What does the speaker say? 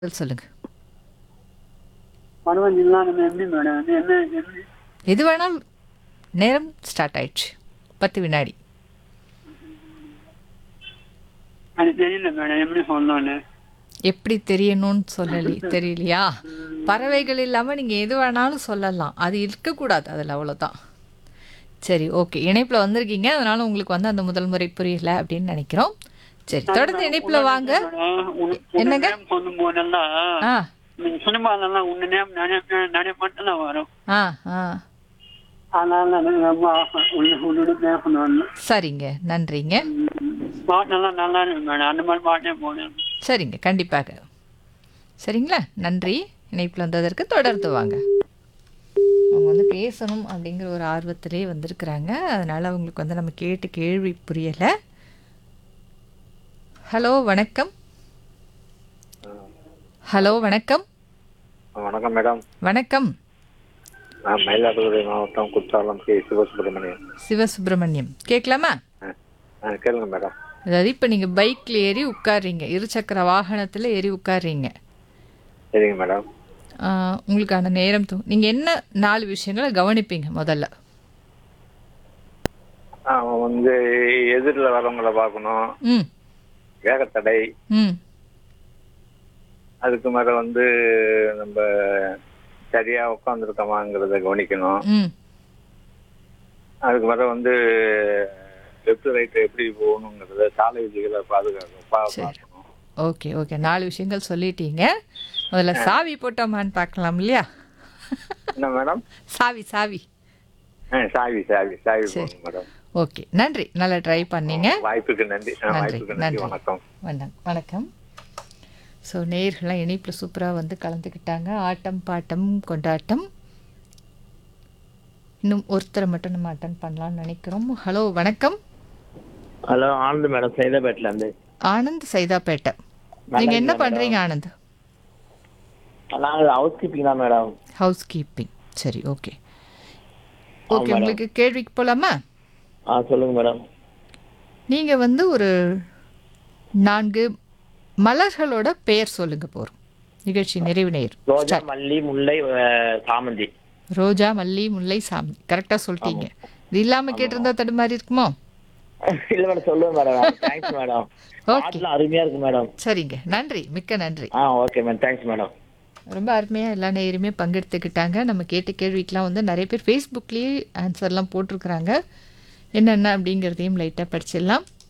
பதில் சொல்லுங்க மனவன் இல்லாம நம்ம எப்படி மேடம் அது என்ன எப்படி எது வேணாலும் நேரம் ஸ்டார்ட் ஆயிடுச்சு பத்து வினாடி அது தெரியல மேடம் எப்படி சொல்லணும்னு எப்படி தெரியணும்னு சொல்லலி தெரியலையா பறவைகள் இல்லாமல் நீங்கள் எது வேணாலும் சொல்லலாம் அது இருக்கக்கூடாது அதில் அவ்வளோதான் சரி ஓகே இணைப்பில் வந்திருக்கீங்க அதனால உங்களுக்கு வந்து அந்த முதல் முறை புரியல அப்படின்னு நினைக்கிறோம் சரி தொடர்ந்து இணைப்பில் வாங்க என்னங்க? சொல்லும் போதெல்லாம் ஆ நீங்க சினிமாலெல்லாம் உன்ன நேம் நினைப்பு நினைப்பு மட்டும் தான் வரும் ஆ ஆ அதனால எனக்கு ரொம்ப ஆசை உன்னை உன்னோட பேசணும்னு சரிங்க நன்றிங்க பாட்டெல்லாம் நல்லா இருக்கு மேடம் அந்த மாதிரி பாட்டே போடுறேன் சரிங்க கண்டிப்பாக சரிங்களா நன்றி இணைப்பில் வந்ததற்கு தொடர்ந்து வாங்க அவங்க வந்து பேசணும் அப்படிங்கிற ஒரு ஆர்வத்திலே வந்திருக்கிறாங்க அதனால் அவங்களுக்கு வந்து நம்ம கேட்டு கேள்வி புரியலை ஹலோ வணக்கம் ஹலோ வணக்கம் வணக்கம் மேடம் வணக்கம் நான் மயிலாடுதுறை மாவட்டம் குற்றாலம் கே சிவசுப்ரமணியன் சிவசுப்பிரமணியம் கேட்கலாமா ஆ, ஆ, கேளுங்க மேடம் அதாவது இப்போ நீங்கள் பைக்கில் ஏறி உட்கார்றீங்க இருசக்கர வாகனத்தில் ஏறி உட்கார்றீங்க சரிங்க மேடம் ஆஹ், உங்களுக்கான நேரம் தூ நீங்கள் என்ன நாலு விஷயங்களை கவனிப்பீங்க முதல்ல ஆ, வந்து எதிரில் வரவங்கள பார்க்கணும் ம் வேகத்தடை ம் அதுக்கு மேலே வந்து நம்ம சரியா உட்காந்துருக்கோமாங்கிறத கவனிக்கணும் ம் அதுக்கு மேலே வந்து லெஃப்ட் ரைட்டு எப்படி போகணுங்கிறத சாலை விதிகளை பாதுகாக்க பா சரி. பார்க்கணும் ஓகே ஓகே நாலு விஷயங்கள் சொல்லிட்டீங்க முதல்ல சாவி போட்டோமான்னு பார்க்கலாம் இல்லையா என்ன மேடம் சாவி சாவி ஆ சாவி சாவி சாவி சரி. போகணும் மேடம் ஓகே நன்றி நல்லா ட்ரை பண்ணீங்க வாய்ப்புக்கு நன்றி ஆ, நன்றி வாய்ப்புக்கு நன்றி நன்றி வணக்கம் வணக்கம் வணக்கம் ஸோ நேர்கள்லாம் இணைப்பில் சூப்பராக வந்து கலந்துக்கிட்டாங்க ஆட்டம் பாட்டம் கொண்டாட்டம் இன்னும் ஒருத்தரை மட்டும் நம்ம அட்டன் பண்ணலாம்னு நினைக்கிறோம் ஹலோ வணக்கம் ஹலோ ஆனந்த் மேடம் சைதாபேட்ல இருந்து ஆனந்த் சைதாப்பேட்டை நீங்கள் என்ன பண்ணுறீங்க ஆனந்த் நாங்கள் ஹவுஸ் கீப்பிங் தான் மேடம் ஹவுஸ் கீப்பிங் சரி ஓகே ஓகே madam. உங்களுக்கு கேள்விக்கு போகலாமா ஆ சொல்லுங்க மேடம் நீங்கள் வந்து ஒரு நான்கு மலர்களோட பெயர் சொல்லுங்க போகிறோம் நிகழ்ச்சி நிறைவு நேர் ரோஜா மல்லி முல்லை அஹ், சாமந்தி ரோஜா மல்லி முல்லை சாமி கரெக்டாக சொல்லிட்டீங்க இது இல்லாமல் கேட்டிருந்தா தடுமாறி இருக்குமோ இல்ல மேடம் சொல்லுங்க மேடம் தேங்க்ஸ் மேடம் ஓகே பாட்டுலாம் அருமையா இருக்கு மேடம் சரிங்க நன்றி மிக்க நன்றி ஆ ஓகே மேடம் தேங்க்ஸ் மேடம் ரொம்ப அருமையாக எல்லா நேயருமே பங்கெடுத்துக்கிட்டாங்க நம்ம கேட்ட கேள்விக்கெலாம் வந்து நிறைய பேர் ஃபேஸ்புக்லேயே ஆன்சர்லாம் போட்டிருக்கிறாங்க என்னென்ன அப்படிங்கிறதையும் லைட்டாக படிச்சிடலாம்